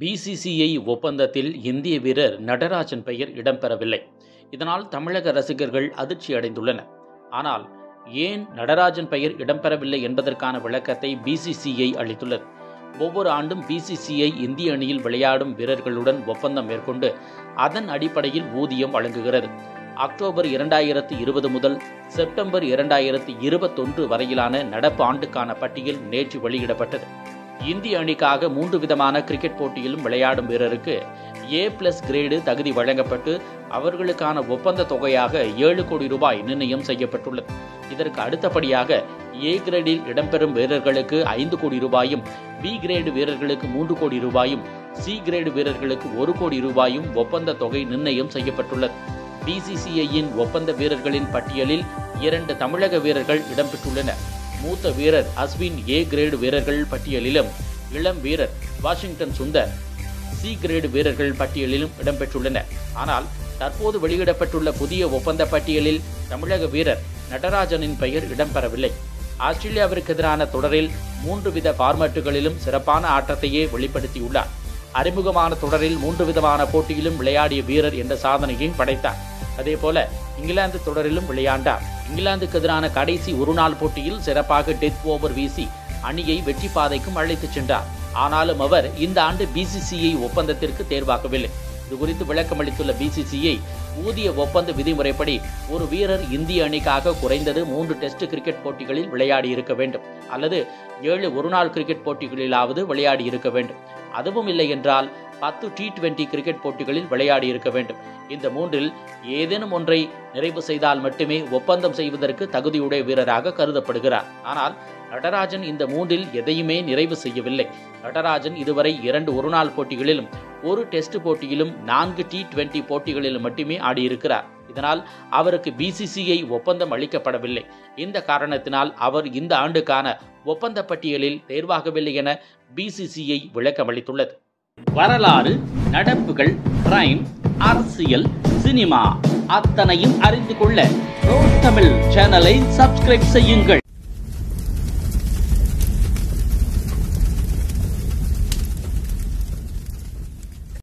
BCCI ஒப்பந்தத்தில் இந்திய வீரர் நடராஜன் பெயர் இடம்பெறவில்லை இதனால் தமிழக ரசிகர்கள் அதிர்ச்சி அடைந்துள்ளனர் ஆனால் ஏன் நடராஜன் பெயர் இடம்பெறவில்லை என்பதற்கான விளக்கத்தை பிசிசிஐ அளித்துள்ளது ஒவ்வொரு ஆண்டும் பிசிசிஐ இந்திய அணியில் விளையாடும் வீரர்களுடன் ஒப்பந்தம் மேற்கொண்டு அதன் அடிப்படையில் ஊதியம் வழங்குகிறது அக்டோபர் இரண்டாயிரத்து இருபது முதல் செப்டம்பர் இரண்டாயிரத்து இருபத்தொன்று வரையிலான நடப்பு ஆண்டுக்கான பட்டியல் நேற்று வெளியிடப்பட்டது இந்திய அணிக்காக மூன்று விதமான கிரிக்கெட் போட்டியிலும் விளையாடும் வீரருக்கு ஏ பிளஸ் கிரேடு தகுதி வழங்கப்பட்டு அவர்களுக்கான ஒப்பந்த தொகையாக ஏழு கோடி ரூபாய் நிர்ணயம் செய்யப்பட்டுள்ளது இதற்கு அடுத்தபடியாக ஏ கிரேடில் இடம்பெறும் வீரர்களுக்கு ஐந்து கோடி ரூபாயும் பி கிரேடு வீரர்களுக்கு மூன்று கோடி ரூபாயும் சி கிரேடு வீரர்களுக்கு ஒரு கோடி ரூபாயும் ஒப்பந்த தொகை நிர்ணயம் செய்யப்பட்டுள்ளது பிசிசிஐயின் ஒப்பந்த வீரர்களின் பட்டியலில் இரண்டு தமிழக வீரர்கள் இடம்பெற்றுள்ளனர் மூத்த வீரர் அஸ்வின் ஏ கிரேடு வீரர்கள் பட்டியலிலும் இளம் வீரர் வாஷிங்டன் சுந்தர் சி கிரேடு வீரர்கள் பட்டியலிலும் இடம்பெற்றுள்ளனர் ஆனால் தற்போது வெளியிடப்பட்டுள்ள புதிய ஒப்பந்த பட்டியலில் தமிழக வீரர் நடராஜனின் பெயர் இடம்பெறவில்லை ஆஸ்திரேலியாவிற்கு எதிரான தொடரில் மூன்று வித ஃபார்மேட்டுகளிலும் சிறப்பான ஆட்டத்தையே வெளிப்படுத்தியுள்ளார் அறிமுகமான தொடரில் மூன்று விதமான போட்டியிலும் விளையாடிய வீரர் என்ற சாதனையையும் படைத்தார் அதேபோல இங்கிலாந்து தொடரிலும் விளையாண்டார் இங்கிலாந்துக்கு எதிரான கடைசி ஒருநாள் போட்டியில் சிறப்பாக டெத் ஓவர் வீசி அணியை வெற்றி பாதைக்கும் அழைத்துச் சென்றார் ஆனாலும் அவர் இந்த ஆண்டு பிசிசிஐ ஒப்பந்தத்திற்கு தேர்வாகவில்லை இது குறித்து விளக்கமளித்துள்ள பிசிசிஐ ஊதிய ஒப்பந்த விதிமுறைப்படி ஒரு வீரர் இந்திய அணிக்காக குறைந்தது மூன்று டெஸ்ட் கிரிக்கெட் போட்டிகளில் விளையாடி இருக்க வேண்டும் அல்லது ஏழு ஒருநாள் கிரிக்கெட் போட்டிகளிலாவது விளையாடி இருக்க வேண்டும் அதுவும் இல்லை என்றால் பத்து டி டுவெண்டி கிரிக்கெட் போட்டிகளில் விளையாடி இருக்க வேண்டும் இந்த மூன்றில் ஏதேனும் ஒன்றை நிறைவு செய்தால் மட்டுமே ஒப்பந்தம் செய்வதற்கு தகுதியுடைய வீரராக கருதப்படுகிறார் ஆனால் நடராஜன் இந்த மூன்றில் எதையுமே நிறைவு செய்யவில்லை நடராஜன் இதுவரை இரண்டு ஒருநாள் போட்டிகளிலும் ஒரு டெஸ்ட் போட்டியிலும் நான்கு டி டுவெண்டி போட்டிகளிலும் மட்டுமே ஆடியிருக்கிறார் இதனால் அவருக்கு பிசிசிஐ ஒப்பந்தம் அளிக்கப்படவில்லை இந்த காரணத்தினால் அவர் இந்த ஆண்டுக்கான ஒப்பந்த பட்டியலில் தேர்வாகவில்லை என பிசிசிஐ விளக்கமளித்துள்ளது வரலாறு நடப்புகள் கிரைம் அரசியல் சினிமா அத்தனையும் அறிந்து கொள்ள தமிழ் சேனலை சப்ஸ்கிரைப் செய்யுங்கள்